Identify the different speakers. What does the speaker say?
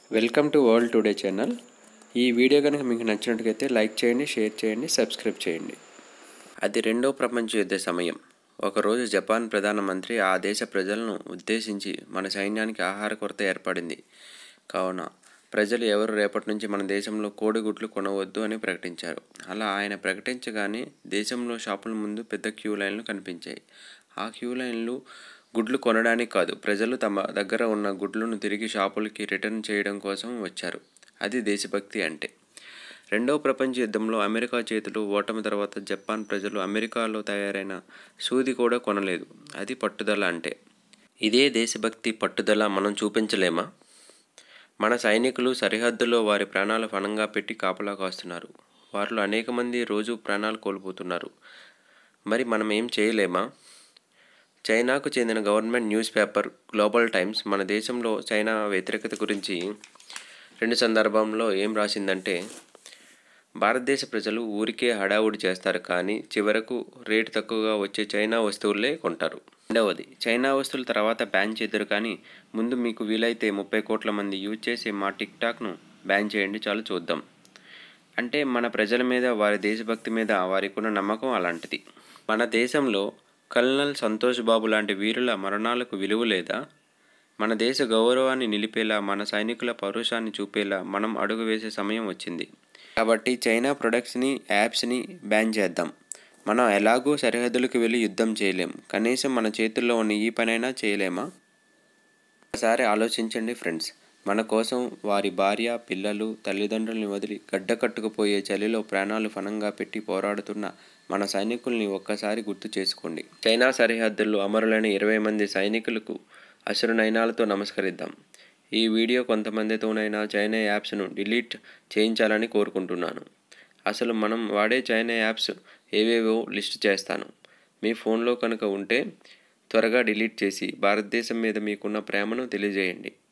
Speaker 1: welcome to World Today channel ఈ video కనుక మీకు నచ్చినట్టుగైతే లైక్ చేయండి షేర్ చేయండి సబ్స్క్రైబ్ చేయండి అది రెండో ప్రపంచ యుద్ధ సమయం ఒకరోజు జపాన్ ప్రధానమంత్రి ఆ దేశ ప్రజలను ఉద్దేశించి మన సైన్యానికి ఆహార కొరత ఏర్పడింది కావున ప్రజలు ఎవరు రేపటి నుంచి మన దేశంలో కోడిగుడ్లు కొనవద్దు అని ప్రకటించారు అలా ఆయన ప్రకటించగానే దేశంలో షాపుల ముందు పెద్ద క్యూ లైన్లు కనిపించాయి ఆ క్యూ లైన్లు గుడ్లు కొనడానికి కాదు ప్రజలు తమ దగ్గర ఉన్న గుడ్లను తిరిగి షాపులకి రిటర్న్ చేయడం కోసం వచ్చారు అది దేశభక్తి అంటే రెండవ ప్రపంచ యుద్ధంలో అమెరికా చేతులు ఓటమి తర్వాత జపాన్ ప్రజలు అమెరికాలో తయారైన సూది కూడా కొనలేదు అది పట్టుదల అంటే ఇదే దేశభక్తి పట్టుదల మనం చూపించలేమా మన సైనికులు సరిహద్దులో వారి ప్రాణాలు ఫణంగా పెట్టి కాపలా కాస్తున్నారు వారిలో అనేక మంది రోజు ప్రాణాలు కోల్పోతున్నారు మరి మనం ఏం చేయలేమా చైనాకు చెందిన government news paper Global Times మన దేశంలో చైనా వ్యతిరేకత గురించి రెండు సందర్భంలో ఏం రాసిందంటే భారతదేశ ప్రజలు ఊరికే హడావుడి చేస్తారు కానీ చివరకు రేటు తక్కువగా వచ్చే చైనా వస్తువులే కొంటారు రెండవది చైనా వస్తువుల తర్వాత బ్యాన్ చేద్దరు కానీ ముందు మీకు వీలైతే ముప్పై కోట్ల మంది యూజ్ చేసే మా టిక్ టాక్ను బ్యాన్ చేయండి చాలు చూద్దాం అంటే మన ప్రజల మీద వారి దేశభక్తి మీద వారికి ఉన్న నమ్మకం అలాంటిది మన దేశంలో కల్నల్ సంతోష్ బాబు లాంటి వీరుల మరణాలకు విలువ లేదా మన దేశ గౌరవాన్ని నిలిపేలా మన సైనికుల పౌరుషాన్ని చూపేలా మనం అడుగు వేసే సమయం వచ్చింది కాబట్టి చైనా ప్రొడక్ట్స్ని యాప్స్ని బ్యాన్ చేద్దాం మనం ఎలాగూ సరిహద్దులకు వెళ్ళి యుద్ధం చేయలేం కనీసం మన చేతుల్లో ఉన్న ఈ పనైనా చేయలేమా ఒకసారి ఆలోచించండి ఫ్రెండ్స్ మన కోసం వారి భార్య పిల్లలు తల్లిదండ్రుల్ని వదిలి గడ్డ కట్టుకుపోయే చలిలో ప్రాణాలు ఫణంగా పెట్టి పోరాడుతున్న మన సైనికుల్ని ఒక్కసారి గుర్తు చేసుకోండి చైనా సరిహద్దుల్లో అమరులైన ఇరవై మంది సైనికులకు అసురు నయనాలతో నమస్కరిద్దాం ఈ వీడియో కొంతమందితోనైనా చైనా యాప్స్ను డిలీట్ చేయించాలని కోరుకుంటున్నాను అసలు మనం వాడే చైనా యాప్స్ ఏవేవో లిస్ట్ చేస్తాను మీ ఫోన్లో కనుక ఉంటే త్వరగా డిలీట్ చేసి భారతదేశం మీద మీకున్న ప్రేమను తెలియజేయండి